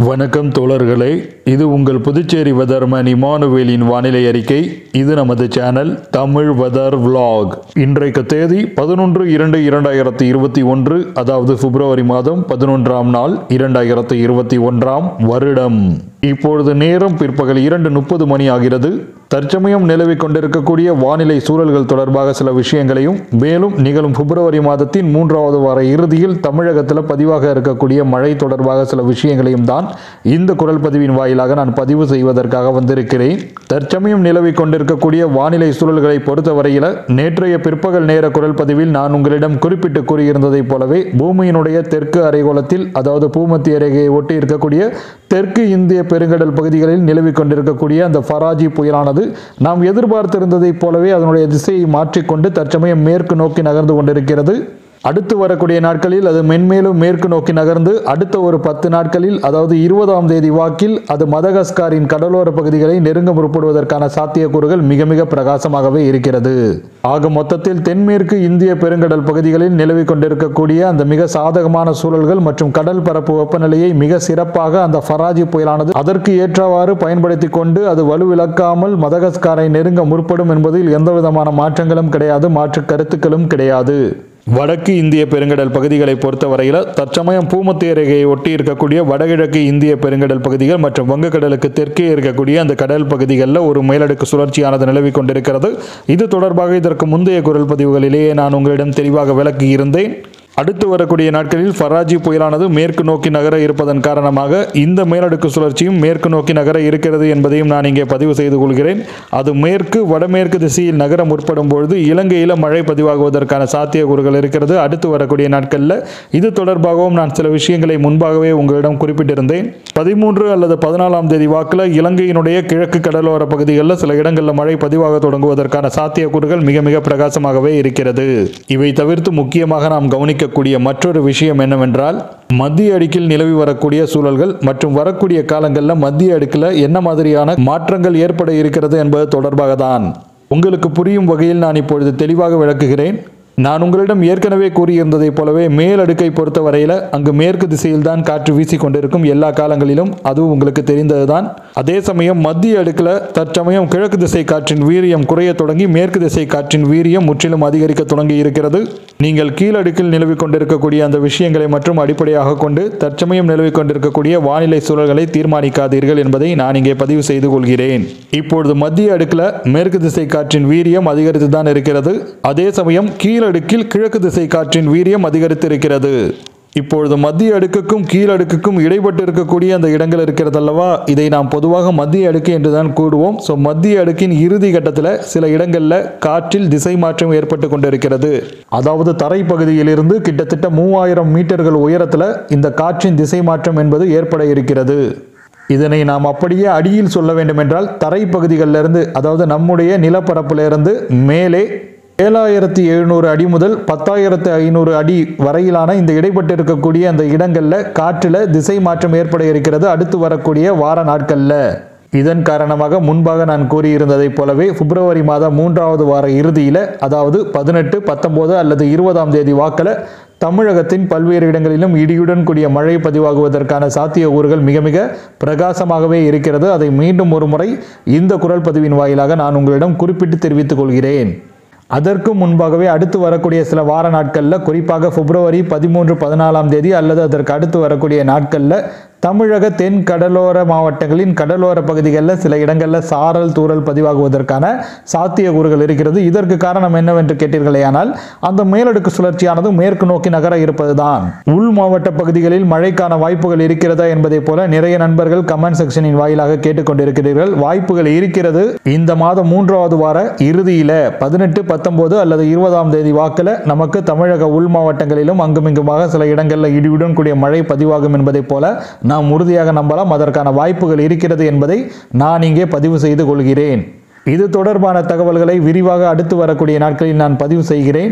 வணக்கம் தோழர்களே இது உங்கள் புதுச்சேரி வெதர்மன் இமானுவேலின் வானிலை அறிக்கை இது நமது சேனல் தமிழ் வெதர் vlog இன்றைக்கு தேதி பதினொன்று இரண்டு இரண்டாயிரத்தி இருபத்தி ஒன்று அதாவது பிப்ரவரி மாதம் பதினொன்றாம் நாள் இரண்டாயிரத்தி இருபத்தி ஒன்றாம் வருடம் இப்பொழுது நேரம் பிற்பகல் இரண்டு முப்பது மணி ஆகிறது தற்சமயம் நிலவிக் கொண்டிருக்கக்கூடிய வானிலை சூழல்கள் தொடர்பாக சில விஷயங்களையும் மேலும் நிகழும் பிப்ரவரி மாதத்தின் மூன்றாவது வார இறுதியில் தமிழகத்தில் பதிவாக இருக்கக்கூடிய மழை தொடர்பாக சில விஷயங்களையும் தான் இந்த குரல் பதிவின் வாயிலாக நான் பதிவு செய்வதற்காக வந்திருக்கிறேன் தற்சமயம் நிலவிக் கொண்டிருக்கக்கூடிய வானிலை சூழல்களை பொறுத்தவரையில் நேற்றைய பிற்பகல் நேர குரல் பதிவில் நான் உங்களிடம் குறிப்பிட்டு கூறியிருந்ததைப் போலவே பூமியினுடைய தெற்கு அரைகோளத்தில் அதாவது பூமத்திய ரேகையை ஒட்டி இருக்கக்கூடிய தெற்கு இந்திய பெருங்கடல் பகுதிகளில் நிலவிக் கொண்டிருக்கக்கூடிய அந்த ஃபராஜி புயலானது நாம் எதிர்பார்த்திருந்ததைப் போலவே அதனுடைய திசையை மாற்றிக்கொண்டு தற்சமயம் மேற்கு நோக்கி நகர்ந்து கொண்டிருக்கிறது அடுத்து வரக்கூடிய நாட்களில் அது மென்மேலும் மேற்கு நோக்கி நகர்ந்து அடுத்த ஒரு பத்து நாட்களில் அதாவது இருபதாம் தேதி வாக்கில் அது மதகஸ்காரின் கடலோர பகுதிகளை நெருங்க முற்படுவதற்கான சாத்தியக்கூறுகள் மிக மிக பிரகாசமாகவே இருக்கிறது ஆக மொத்தத்தில் தென்மேற்கு இந்திய பெருங்கடல் பகுதிகளில் நிலவிக் கொண்டிருக்கக்கூடிய அந்த மிக சாதகமான சூழல்கள் மற்றும் கடல் பரப்பு வெப்பநிலையை மிக சிறப்பாக அந்த ஃபராஜி புயலானது அதற்கு ஏற்றவாறு பயன்படுத்தி கொண்டு அது வலுவிழக்காமல் மதகஸ்காரை நெருங்க முற்படும் என்பதில் எந்த விதமான மாற்றங்களும் கிடையாது மாற்று கருத்துக்களும் கிடையாது வடக்கு இந்திய பெருங்கடல் பகுதிகளை பொறுத்தவரையில் தற்சமயம் பூமத்திய ரேகையை ஒட்டி இருக்கக்கூடிய வடகிழக்கு இந்திய பெருங்கடல் பகுதிகள் மற்றும் வங்கக்கடலுக்கு தெற்கே இருக்கக்கூடிய அந்த கடல் பகுதிகளில் ஒரு மேலடுக்கு சுழற்சியானது நிலவிக் கொண்டிருக்கிறது இது தொடர்பாக இதற்கு முந்தைய குரல் பதிவுகளிலேயே நான் உங்களிடம் தெளிவாக விளக்கி இருந்தேன் அடுத்து வரக்கூடிய நாட்களில் ஃபராஜி புயலானது மேற்கு நோக்கி நகர இருப்பதன் காரணமாக இந்த மேலடுக்கு சுழற்சியும் மேற்கு நோக்கி நகர இருக்கிறது என்பதையும் நான் இங்கே பதிவு செய்து கொள்கிறேன் அது மேற்கு வடமேற்கு திசையில் நகர முற்படும் பொழுது இலங்கையில் மழை பதிவாகுவதற்கான சாத்தியக்கூறுகள் இருக்கிறது அடுத்து வரக்கூடிய நாட்களில் இது தொடர்பாகவும் நான் சில விஷயங்களை முன்பாகவே உங்களிடம் குறிப்பிட்டிருந்தேன் பதிமூன்று அல்லது பதினாலாம் தேதி வாக்கில் இலங்கையினுடைய கிழக்கு கடலோர பகுதிகளில் சில இடங்களில் மழை பதிவாக தொடங்குவதற்கான சாத்தியக்கூறுகள் மிக மிக பிரகாசமாகவே இருக்கிறது இவை தவிர்த்து முக்கியமாக நாம் கவனிக்கக்கூடிய மற்றொரு விஷயம் என்னவென்றால் மத்திய அடுக்கில் நிலவி வரக்கூடிய சூழல்கள் மற்றும் வரக்கூடிய காலங்களில் மத்திய அடுக்கில் என்ன மாதிரியான மாற்றங்கள் ஏற்பட இருக்கிறது என்பது தொடர்பாக தான் உங்களுக்கு புரியும் வகையில் நான் இப்பொழுது தெளிவாக விளக்குகிறேன் நான் உங்களிடம் ஏற்கனவே கூறியிருந்ததைப் போலவே மேல் அடுக்கை பொறுத்த வரையில் அங்கு மேற்கு திசையில் தான் காற்று வீசி கொண்டிருக்கும் எல்லா காலங்களிலும் அதுவும் உங்களுக்கு தெரிந்ததுதான் அதே சமயம் மத்திய அடுக்கில் தற்சமயம் கிழக்கு திசை காற்றின் வீரியம் குறைய தொடங்கி மேற்கு திசை காற்றின் வீரியம் முற்றிலும் அதிகரிக்க தொடங்கி இருக்கிறது நீங்கள் கீழடுக்கில் நிலவிக் கொண்டிருக்கக்கூடிய அந்த விஷயங்களை மற்றும் அடிப்படையாக கொண்டு தற்சமயம் நிலவிக் கொண்டிருக்கக்கூடிய வானிலை சூழல்களை தீர்மானிக்காதீர்கள் என்பதை நான் இங்கே பதிவு செய்து கொள்கிறேன் இப்பொழுது மத்திய அடுக்கில் மேற்கு திசை காற்றின் வீரியம் அதிகரித்து தான் இருக்கிறது அதே சமயம் கீழடுக்கில் கிழக்கு திசை காற்றின் வீரியம் அதிகரித்து இருக்கிறது இப்பொழுது மத்திய அடுக்குக்கும் கீழடுக்குக்கும் இடைப்பட்டு இருக்கக்கூடிய அந்த இடங்கள் இருக்கிறது அல்லவா இதை நாம் பொதுவாக மத்திய அடுக்கு என்று தான் கூடுவோம் ஸோ மத்திய அடுக்கின் இறுதி கட்டத்தில் சில இடங்களில் காற்றில் திசை மாற்றம் ஏற்பட்டு கொண்டிருக்கிறது அதாவது தரைப்பகுதியிலிருந்து கிட்டத்தட்ட மூவாயிரம் மீட்டர்கள் உயரத்தில் இந்த காற்றின் திசை மாற்றம் என்பது ஏற்பட இருக்கிறது இதனை நாம் அப்படியே அடியில் சொல்ல வேண்டுமென்றால் தரைப்பகுதிகளிலிருந்து அதாவது நம்முடைய நிலப்பரப்பிலிருந்து மேலே ஏழாயிரத்தி எழுநூறு அடி முதல் பத்தாயிரத்து ஐநூறு அடி வரையிலான இந்த இடைப்பட்டு இருக்கக்கூடிய அந்த இடங்களில் காற்றில் திசை மாற்றம் ஏற்பட இருக்கிறது அடுத்து வரக்கூடிய வார நாட்களில் இதன் காரணமாக முன்பாக நான் கூறியிருந்ததைப் போலவே பிப்ரவரி மாதம் மூன்றாவது வார இறுதியில் அதாவது பதினெட்டு பத்தொம்போது அல்லது இருபதாம் தேதி வாக்கில் தமிழகத்தின் பல்வேறு இடங்களிலும் இடியுடன் கூடிய மழை பதிவாகுவதற்கான சாத்தியக்கூறுகள் மிக மிக பிரகாசமாகவே இருக்கிறது அதை மீண்டும் ஒரு முறை இந்த குரல் பதிவின் வாயிலாக நான் உங்களிடம் குறிப்பிட்டு தெரிவித்துக் கொள்கிறேன் அதற்கு முன்பாகவே அடுத்து வரக்கூடிய சில வார நாட்களில் குறிப்பாக பிப்ரவரி பதிமூன்று பதினாலாம் தேதி அல்லது அதற்கு அடுத்து வரக்கூடிய நாட்களில் தமிழக தென் கடலோர மாவட்டங்களின் கடலோர பகுதிகளில் சில இடங்களில் சாரல் தூறல் பதிவாகுவதற்கான சாத்தியக்கூறுகள் இருக்கிறது இதற்கு காரணம் என்னவென்று கேட்டீர்களேயானால் அந்த மேலடுக்கு சுழற்சியானது மேற்கு நோக்கி நகர இருப்பதுதான் உள் மாவட்ட பகுதிகளில் மழைக்கான வாய்ப்புகள் இருக்கிறதா என்பதைப் போல நிறைய நண்பர்கள் கமெண்ட் செக்ஷனின் வாயிலாக கேட்டுக்கொண்டிருக்கிறீர்கள் வாய்ப்புகள் இருக்கிறது இந்த மாதம் மூன்றாவது வார இறுதியில் பதினெட்டு பத்தொன்பது அல்லது இருபதாம் தேதி வாக்கில் நமக்கு தமிழக உள் மாவட்டங்களிலும் அங்குமிங்குமாக சில இடங்களில் இடியுடன் கூடிய மழை பதிவாகும் என்பதைப் போல நாம் உறுதியாக நம்பலாம் அதற்கான வாய்ப்புகள் இருக்கிறது என்பதை நான் இங்கே பதிவு செய்து கொள்கிறேன் இது தொடர்பான தகவல்களை விரிவாக அடுத்து வரக்கூடிய நாட்களில் நான் பதிவு செய்கிறேன்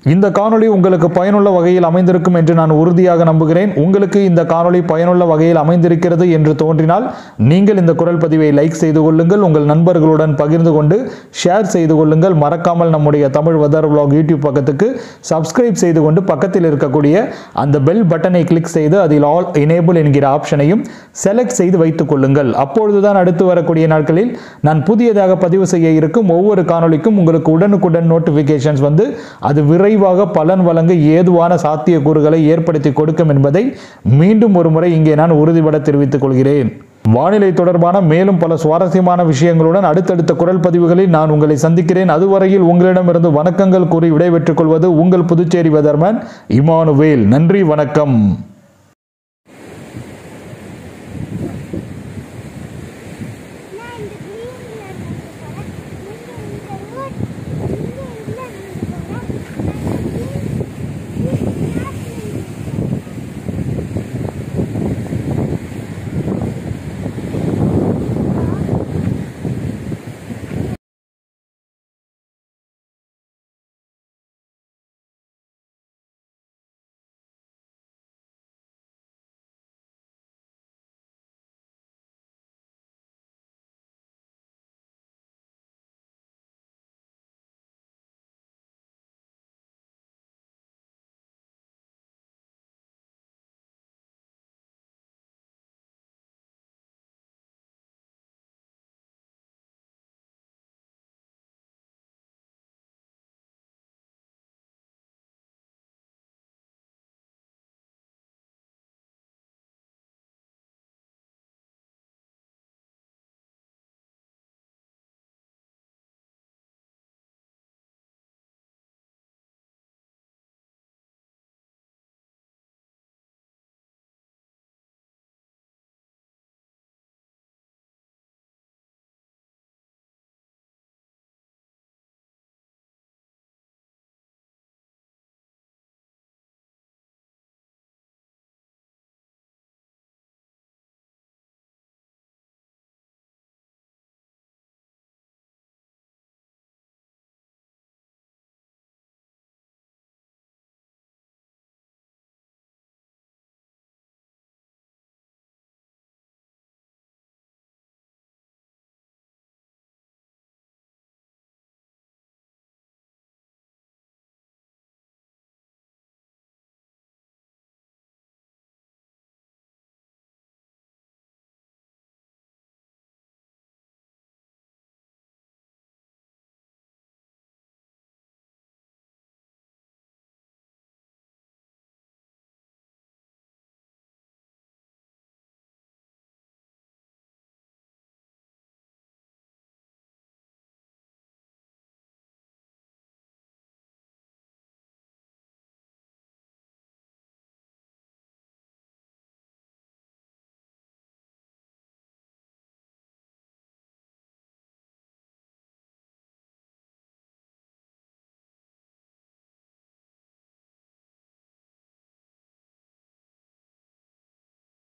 இந்த காணொளி உங்களுக்கு பயனுள்ள வகையில் அமைந்திருக்கும் என்று நான் உறுதியாக நம்புகிறேன் உங்களுக்கு இந்த காணொளி பயனுள்ள வகையில் அமைந்திருக்கிறது என்று தோன்றினால் நீங்கள் இந்த குரல் பதிவை லைக் செய்து கொள்ளுங்கள் உங்கள் நண்பர்களுடன் பகிர்ந்து கொண்டு ஷேர் செய்து கொள்ளுங்கள் மறக்காமல் நம்முடைய தமிழ் வெதர் vlog யூடியூப் பக்கத்துக்கு சப்ஸ்கிரைப் செய்து கொண்டு பக்கத்தில் இருக்கக்கூடிய அந்த பெல் பட்டனை கிளிக் செய்து அதில் ஆல் எனேபிள் என்கிற ஆப்ஷனையும் செலக்ட் செய்து வைத்துக் கொள்ளுங்கள் அப்பொழுதுதான் அடுத்து வரக்கூடிய நாட்களில் நான் புதியதாக பதிவு செய்ய இருக்கும் ஒவ்வொரு காணொளிக்கும் உங்களுக்கு உடனுக்குடன் நோட்டிஃபிகேஷன்ஸ் வந்து அது விரைவாக பலன் வழங்க ஏதுவான சாத்தியக்கூறுகளை ஏற்படுத்தி கொடுக்கும் என்பதை மீண்டும் ஒரு முறை இங்கே நான் உறுதிபட தெரிவித்துக் கொள்கிறேன் வானிலை தொடர்பான மேலும் பல சுவாரஸ்யமான விஷயங்களுடன் அடுத்தடுத்த குரல் பதிவுகளில் நான் உங்களை சந்திக்கிறேன் அதுவரையில் உங்களிடமிருந்து வணக்கங்கள் கூறி விடைபெற்றுக் கொள்வது உங்கள் புதுச்சேரி வெதர்மேன் இமானுவேல் நன்றி வணக்கம்